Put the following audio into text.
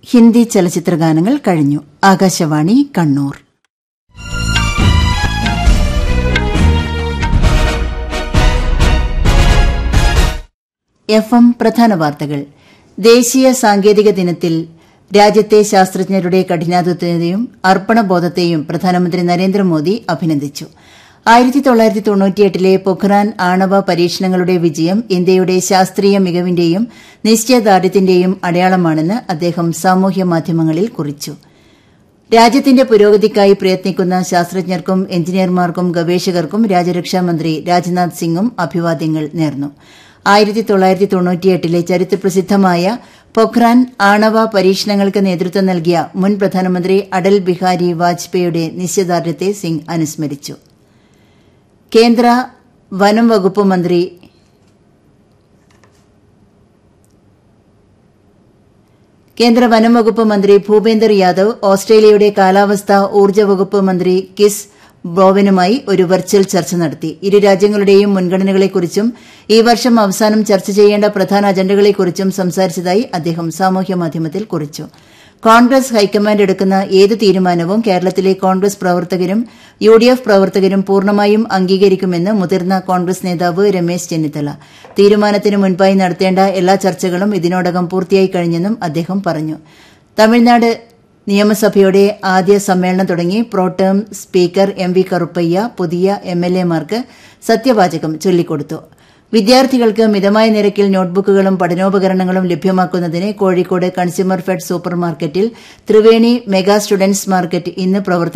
ഹിന്ദി ചലച്ചിത്ര ഗാനങ്ങൾ കഴിഞ്ഞു ആകാശവാണി കണ്ണൂർ എഫ് എം പ്രധാന വാർത്തകൾ ദേശീയ സാങ്കേതിക ദിനത്തിൽ രാജ്യത്തെ ശാസ്ത്രജ്ഞരുടെ കഠിനാധ്വാനത്തെയും അർപ്പണബോധത്തെയും പ്രധാനമന്ത്രി നരേന്ദ്രമോദി അഭിനന്ദിച്ചു ആയിരത്തി തൊള്ളായിരത്തി തൊണ്ണൂറ്റിയെട്ടിലെ പൊഖ്റാൻ ആണവ പരീക്ഷണങ്ങളുടെ വിജയം ഇന്ത്യയുടെ ശാസ്ത്രീയ മികവിന്റെയും നിശ്ചയദാർഢ്യത്തിന്റെയും അടയാളമാണെന്ന് അദ്ദേഹം സാമൂഹ്യ മാധ്യമങ്ങളിൽ കുറിച്ചു രാജ്യത്തിന്റെ പുരോഗതിക്കായി പ്രയത്നിക്കുന്ന ശാസ്ത്രജ്ഞർക്കും എഞ്ചിനീയർമാർക്കും ഗവേഷകർക്കും രാജ്യരക്ഷാമന്ത്രി രാജ്നാഥ് സിംഗും അഭിവാദ്യങ്ങൾ നേർന്നു ആയിരത്തി തൊള്ളായിരത്തി തൊണ്ണൂറ്റിയെട്ടിലെ ചരിത്രപ്രസിദ്ധമായ പൊഖ്റാൻ ആണവ പരീക്ഷണങ്ങൾക്ക് നേതൃത്വം നൽകിയ മുൻ പ്രധാനമന്ത്രി അടൽ ബിഹാരി വാജ്പേയിയുടെ നിശ്ചയദാർഢ്യത്തെ സിംഗ് അനുസ്മരിച്ചു കേന്ദ്ര വനം വകുപ്പ് മന്ത്രി കേന്ദ്ര വനം വകുപ്പ് മന്ത്രി ഭൂപേന്ദർ യാദവ് ഓസ്ട്രേലിയയുടെ കാലാവസ്ഥാ ഊർജ്ജ വകുപ്പ് മന്ത്രി കിസ് ബ്രോവനുമായി ഒരു വെർച്വൽ ചർച്ച നടത്തി ഇരു രാജ്യങ്ങളുടെയും മുൻഗണനകളെക്കുറിച്ചും ഈ വർഷം അവസാനം ചർച്ച ചെയ്യേണ്ട പ്രധാന അജണ്ടകളെക്കുറിച്ചും സംസാരിച്ചതായി അദ്ദേഹം സാമൂഹ്യമാധ്യമത്തിൽ കുറിച്ചു കോൺഗ്രസ് ഹൈക്കമാൻഡ് എടുക്കുന്ന ഏത് തീരുമാനവും കേരളത്തിലെ കോൺഗ്രസ് പ്രവർത്തകരും യു ഡി എഫ് പ്രവർത്തകരും പൂർണ്ണമായും അംഗീകരിക്കുമെന്ന് മുതിർന്ന കോൺഗ്രസ് നേതാവ് രമേശ് ചെന്നിത്തല തീരുമാനത്തിന് മുൻപായി നടത്തേണ്ട എല്ലാ ചർച്ചകളും ഇതിനോടകം പൂർത്തിയായി കഴിഞ്ഞെന്നും അദ്ദേഹം പറഞ്ഞു തമിഴ്നാട് നിയമസഭയുടെ ആദ്യ സമ്മേളനം തുടങ്ങി pro tem speaker M V Karuppaiah പുതിയ എം എൽ എമാർക്ക് സത്യവാചകം ചൊല്ലിക്കൊടുത്തു വിദ്യാർത്ഥികൾക്ക് മിതമായ നിരക്കിൽ നോട്ട്ബുക്കുകളും പഠനോപകരണങ്ങളും ലഭ്യമാക്കുന്നതിന് കോഴിക്കോട് കൺസ്യൂമർ ഫെഡ് സൂപ്പർ മാർക്കറ്റിൽ ത്രിവേണി മെഗാ സ്റ്റുഡന്റ്സ് മാർക്കറ്റ് ഇന്ന് പ്രവർത്തനം